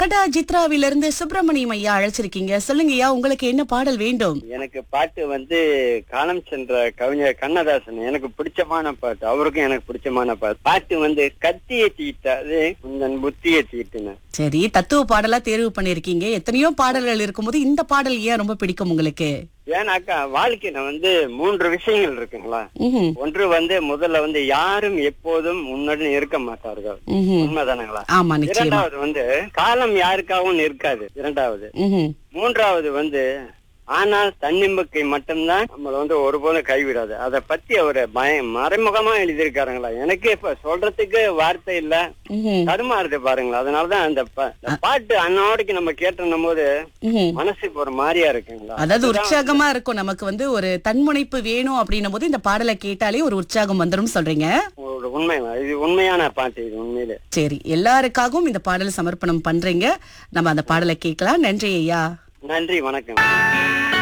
டாடா ஜித்ராவில இருந்து சுப்பிரமணியம் ஐயா அழைச்சிருக்கீங்க சொல்லுங்க ஐயா உங்களுக்கு என்ன பாடல் வேண்டும் எனக்கு பாட்டு வந்து காலம் சென்ற கவிஞர் கண்ணதாசன் எனக்கு பிடிச்சமான பாட்டு அவருக்கும் எனக்கு பிடிச்சமான பாட்டு பாட்டு வந்து கத்தியை தீட்டாது உந்தன் புத்தியை தீட்டுன்னு சரி தத்துவ பாடலா தேர்வு பண்ணிருக்கீங்க எத்தனையோ பாடல்கள் இருக்கும்போது இந்த பாடல் ஏன் ரொம்ப பிடிக்கும் உங்களுக்கு ஏன்னாக்கா வாழ்க்கையில வந்து மூன்று விஷயங்கள் இருக்குங்களா ம்ஹும். ஒன்று வந்து முதல்ல வந்து யாரும் எப்போதும் உன்னுடன் இருக்க மாட்டார்கள் ம்ஹும். உண்மைதானுங்களா ஆமா நிச்சயமா இரண்டாவது வந்து காலம் யாருக்காகவும் இருக்காது இரண்டாவது ம்ஹும். மூன்றாவது வந்து ஆனால் தன்னம்பிக்கை மட்டும்தான் நம்மள வந்து ஒருபோதும் கைவிடாது அத பத்தி அவரு பய மறைமுகமா எழுதியிருக்காருங்களா எனக்கே இப்ப சொல்றதுக்கு வார்த்தை இல்ல ம்ஹும். தடுமாறுது பாருங்களா அதனாலதான் அந்த ப- இந்த பாட்டு அன்னோடைக்கு நம்ம கேட்டோம் போது ம்ஹும். மனசுக்கு ஒரு மாதிரியா இருக்குங்களா அதாவது உற்சாகமா இருக்கும் நமக்கு வந்து ஒரு தன்முனைப்பு வேணும் அப்படின்னும் போது இந்த பாடலை கேட்டாலே ஒரு உற்சாகம் வந்துரும் சொல்றீங்க ஒரு உண்மை இது உண்மையான பாட்டு இது உண்மையிலே சரி எல்லாருக்காகவும் இந்த பாடல் சமர்ப்பணம் பண்றீங்க நம்ம அந்த பாடலை கேட்கலாம் நன்றி ஐயா நன்றி வணக்கம்